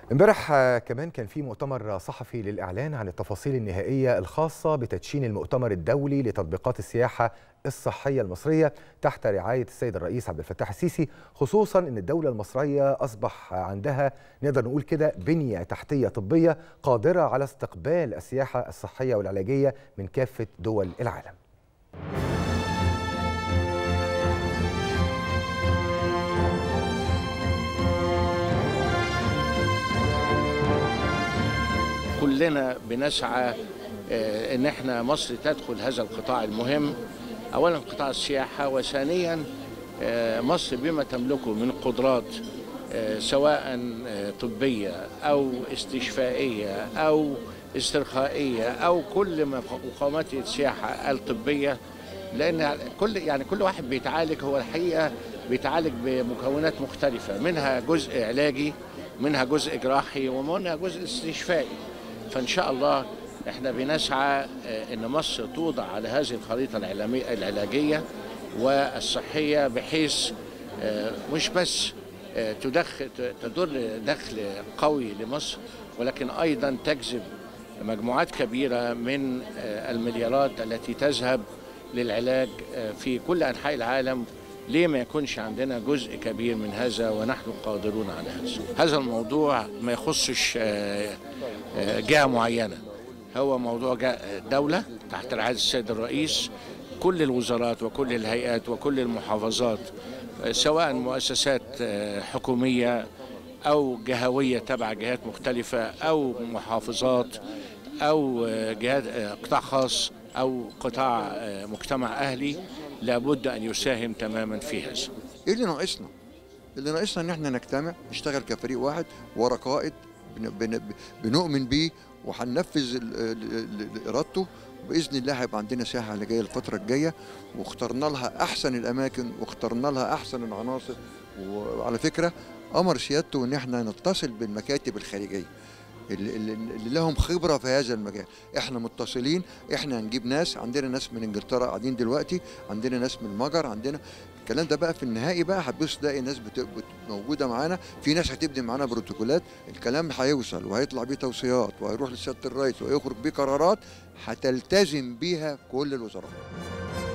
امبارح آه، كمان كان في مؤتمر صحفي للإعلان عن التفاصيل النهائية الخاصة بتدشين المؤتمر الدولي لتطبيقات السياحة الصحية المصرية تحت رعاية السيد الرئيس عبد الفتاح السيسي خصوصا أن الدولة المصرية أصبح عندها نقدر نقول كده بنية تحتية طبية قادرة على استقبال السياحة الصحية والعلاجية من كافة دول العالم كلنا بنسعى آه، ان احنا مصر تدخل هذا القطاع المهم اولا قطاع السياحه وثانيا آه، مصر بما تملكه من قدرات آه، سواء آه، طبيه او استشفائيه او استرخائيه او كل ما مقومات السياحه الطبيه لان كل يعني كل واحد بيتعالج هو الحقيقه بيتعالج بمكونات مختلفه منها جزء علاجي منها جزء جراحي ومنها جزء استشفائي فان شاء الله احنا بنسعى آه، ان مصر توضع على هذه الخريطه الإعلامية- العلاجيه والصحيه بحيث آه، مش بس آه، تدخل تدر دخل قوي لمصر ولكن ايضا تجذب مجموعات كبيره من آه، المليارات التي تذهب للعلاج آه، في كل انحاء العالم ليه ما يكونش عندنا جزء كبير من هذا ونحن قادرون على هذا هذا الموضوع ما يخصش آه، آه، جهة معينة هو موضوع جا- دولة تحت رعاية السيد الرئيس كل الوزارات وكل الهيئات وكل المحافظات آه، سواء مؤسسات آه، حكومية أو جهوية تبع جهات مختلفة أو محافظات أو آه، جهات آه، قطاع خاص أو قطاع آه، مجتمع أهلي لابد أن يساهم تماما في هذا ايه اللي ناقصنا؟ اللي ناقصنا ان احنا نجتمع نشتغل كفريق واحد ورا قائد بن بن بنؤمن بيه وهننفذ ال- ال- ال- ارادته باذن الله هيبقى عندنا سياحه علاجيه الفتره الجايه واخترنا لها احسن الاماكن واخترنا لها احسن العناصر وعلى فكره امر سيادته ان احنا نتصل بالمكاتب الخارجيه اللي, اللي اللي لهم خبره في هذا المجال احنا متصلين احنا هنجيب ناس عندنا ناس من انجلترا قاعدين دلوقتي عندنا ناس من المجر عندنا الكلام ده بقى في النهائي بقى هتبص تلاقي ناس بت... بت... موجوده معانا في ناس هتبني معانا بروتوكولات الكلام هيوصل وهيطلع بيه توصيات وهيروح لسياده الرئيس ويخرج بيه قرارات هتلتزم بيها كل الوزارات